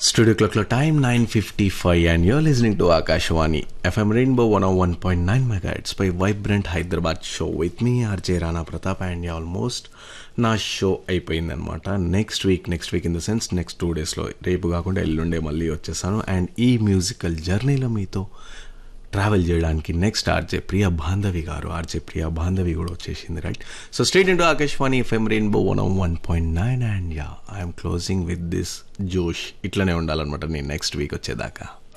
Studio clock clock time 9.55 and you're listening to Akashwani FM Rainbow 101.9 megahertz by Vibrant Hyderabad show with me RJ Rana Pratap and almost నా show అయిపోయిందనమాట next week next week in the sense next two డేస్లో రేపు కాకుండా ఎల్లుండే మళ్ళీ వచ్చేసాను and ఈ musical జర్నీలో మీతో ట్రావెల్ చేయడానికి నెక్స్ట్ ఆర్జే ప్రియా బాంధవి గారు ఆర్జే ప్రియా బాంధవి కూడా వచ్చేసింది right so straight into Akashvani FM Rainbow one one point nine and ya I'm closing with this జోష్ ఇట్లనే ఉండాలన్నమాట నేను నెక్స్ట్ వీక్ వచ్చేదాకా